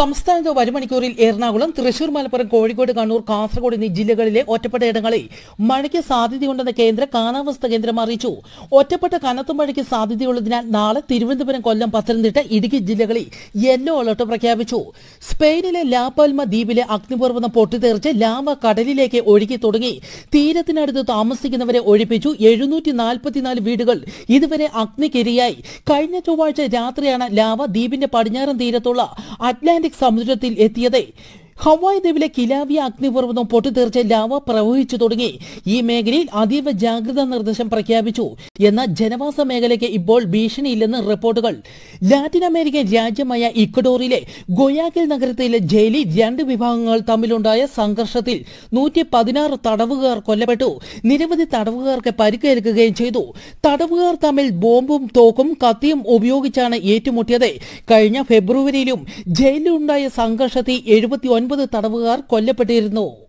സംസ്ഥാനത്ത് വരും മണിക്കൂറിൽ എറണാകുളം തൃശൂർ മലപ്പുറം കോഴിക്കോട് കണ്ണൂർ കാസർഗോഡ് എന്നീ ജില്ലകളിലെ ഒറ്റപ്പെട്ട ഇടങ്ങളിൽ മഴയ്ക്ക് സാധ്യതയുണ്ടെന്ന് കേന്ദ്ര കാലാവസ്ഥാ കേന്ദ്രം അറിയിച്ചു ഒറ്റപ്പെട്ട കനത്ത മഴയ്ക്ക് സാധ്യതയുള്ളതിനാൽ നാളെ തിരുവനന്തപുരം കൊല്ലം പത്തനംതിട്ട ഇടുക്കി ജില്ലകളിൽ യെല്ലോ അലർട്ട് പ്രഖ്യാപിച്ചു സ്പെയിനിലെ ലാപാൽമ ദ്വീപിലെ അഗ്നിപർവ്വതം പൊട്ടിത്തെറിച്ച് ലാവ കടലിലേക്ക് ഒഴുകി തുടങ്ങി തീരത്തിനടുത്ത് താമസിക്കുന്നവരെ ഒഴിപ്പിച്ചു എഴുന്നൂറ്റി നാൽപ്പത്തിനാല് വീടുകൾ ഇതുവരെ അഗ്നിക്കിരയായി കഴിഞ്ഞ ചൊവ്വാഴ്ച രാത്രിയാണ് ലാവ ദ്വീപിന്റെ പടിഞ്ഞാറൻ തീരത്തുള്ള അറ്റ്ലാന്റിക് സമുദ്രത്തിൽ എത്തിയത് ഹവായ് ദ്വീപിലെ കിലാവിയ അഗ്നിപർവ്വതം പൊട്ടിത്തെറിച്ച് ലാവ പ്രവഹിച്ചു തുടങ്ങി ഈ മേഖലയിൽ അതീവ ജാഗ്രതാ നിർദ്ദേശം പ്രഖ്യാപിച്ചു എന്നാൽ ജനവാസ മേഖലയ്ക്ക് ഇപ്പോൾ ഭീഷണിയില്ലെന്ന് റിപ്പോർട്ടുകൾ ലാറ്റിൻ അമേരിക്കൻ രാജ്യമായ ഇക്വഡോറിലെ ഗൊയാക്കിൽ നഗരത്തിലെ ജയിലിൽ രണ്ട് വിഭാഗങ്ങൾ തമ്മിലുണ്ടായ സംഘർഷത്തിൽ നൂറ്റി പതിനാറ് തടവുകാർ കൊല്ലപ്പെട്ടു നിരവധി തടവുകാർക്ക് പരിക്കേൽക്കുകയും ചെയ്തു തടവുകാർ തമ്മിൽ ബോംബും തോക്കും കത്തിയും ഉപയോഗിച്ചാണ് ഏറ്റുമുട്ടിയത് കഴിഞ്ഞ ഫെബ്രുവരിയിലും ജയിലിലുണ്ടായ സംഘർഷത്തിൽ എഴുപത്തി ഒൻപത് തടവുകാർ കൊല്ലപ്പെട്ടിരുന്നു